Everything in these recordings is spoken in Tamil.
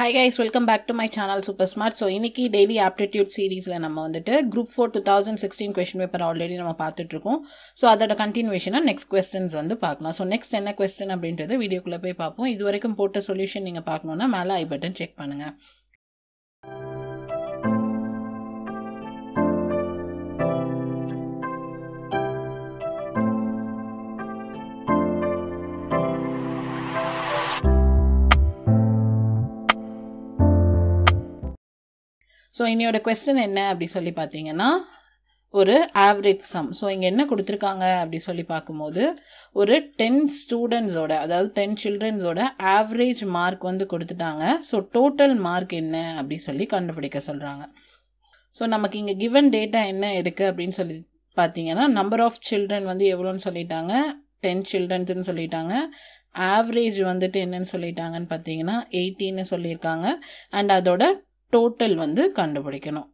hi guys welcome back to my channel super smart so இன்னைக்கு டெய்லி ஆப்டிடியூட் சீரீஸில் நம்ம வந்துட்டு group four two thousand sixteen question paper already நம்ம பார்த்துட்ருக்கோம் ஸோ அதோட கண்டினியூஷனாக நெக்ஸ்ட் கொஸ்டின்ஸ் வந்து பார்க்கலாம் ஸோ நெக்ஸ்ட் என்ன கொஸ்டின் அப்படின்றது வீடியோக்குள்ளே போய் பார்ப்போம் இது வரைக்கும் போட்ட சொல்யூஷன் நீங்கள் பார்க்கணுன்னா மேலே ஐ பட்டன் செக் பண்ணுங்கள் ஸோ இன்னையோட கொஸ்டின் என்ன அப்படி சொல்லி பார்த்தீங்கன்னா ஒரு ஆவரேஜ் சம் ஸோ இங்கே என்ன கொடுத்துருக்காங்க அப்படி சொல்லி பார்க்கும்போது ஒரு டென் ஸ்டூடெண்ட்ஸோட அதாவது டென் சில்ட்ரன்ஸோட ஆவரேஜ் மார்க் வந்து கொடுத்துட்டாங்க ஸோ டோட்டல் மார்க் என்ன அப்படி சொல்லி கண்டுபிடிக்க சொல்கிறாங்க ஸோ நமக்கு இங்கே கிவன் டேட்டா என்ன இருக்குது அப்படின்னு சொல்லி பார்த்தீங்கன்னா நம்பர் ஆஃப் சில்ட்ரன் வந்து எவ்வளோன்னு சொல்லிட்டாங்க டென் சில்ட்ரன்ஸ்னு சொல்லிட்டாங்க ஆவரேஜ் வந்துட்டு என்னன்னு சொல்லிட்டாங்கன்னு பார்த்தீங்கன்னா எயிட்டின்னு சொல்லியிருக்காங்க அண்ட் அதோட டோட்டல் வந்து கண்டுபிடிக்கணும்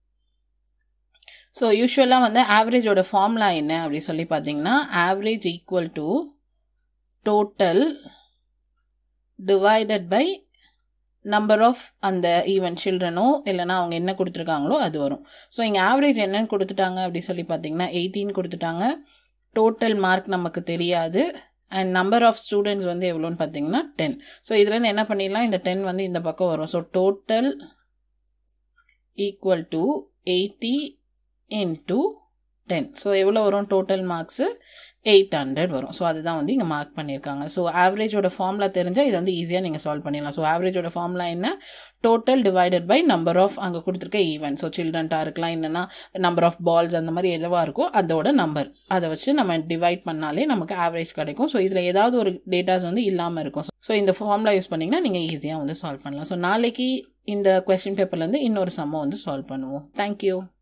ஸோ யூஸ்வலாக வந்து ஆவரேஜோட ஃபார்முலா என்ன அப்படி சொல்லி பார்த்தீங்கன்னா average equal to total divided by number of அந்த ஈவன் சில்ட்ரனோ இல்லைனா அவங்க என்ன கொடுத்துருக்காங்களோ அது வரும் ஸோ இங்கே ஆவரேஜ் என்னன்னு கொடுத்துட்டாங்க அப்படி சொல்லி பார்த்தீங்கன்னா எயிட்டீன் கொடுத்துட்டாங்க டோட்டல் மார்க் நமக்கு தெரியாது அண்ட் நம்பர் ஆஃப் ஸ்டூடெண்ட்ஸ் வந்து எவ்வளோன்னு பார்த்தீங்கன்னா டென் ஸோ இதுலேருந்து என்ன பண்ணிடலாம் இந்த டென் வந்து இந்த பக்கம் வரும் so total equal to eighty into ten so எவ்வளோ வரும் டோட்டல் மார்க்ஸு எயிட் ஹண்ட்ரட் வரும் ஸோ அதுதான் வந்து இங்கே மார்க் பண்ணியிருக்காங்க ஸோ ஆவரேஜோட ஃபார்முலா தெரிஞ்சால் இதை வந்து ஈஸியாக நீங்கள் சால்வ் பண்ணிடலாம் ஸோ ஆவரேஜோட ஃபார்முலா என்ன total divided by number of அங்கே கொடுத்துருக்க ஈவெண்ட் ஸோ சில்ட்ரன்ட்டாக இருக்கலாம் இல்லைன்னா நம்பர் ஆஃப் பால்ஸ் அந்த மாதிரி எதுவாக இருக்கோ அதோட நம்பர் அதை வச்சு நம்ம டிவைட் பண்ணாலே நமக்கு ஆவரேஜ் கிடைக்கும் ஸோ இதில் ஏதாவது ஒரு டேட்டாஸ் வந்து இல்லாமல் இருக்கும் ஸோ இந்த ஃபார்முலா யூஸ் பண்ணிங்கன்னா நீங்கள் ஈஸியாக வந்து சால்வ் பண்ணலாம் ஸோ நாளைக்கு இந்த கொஸ்டின் பேப்பர்லேருந்து இன்னொரு சம்மை வந்து சால்வ் பண்ணுவோம் தேங்க்யூ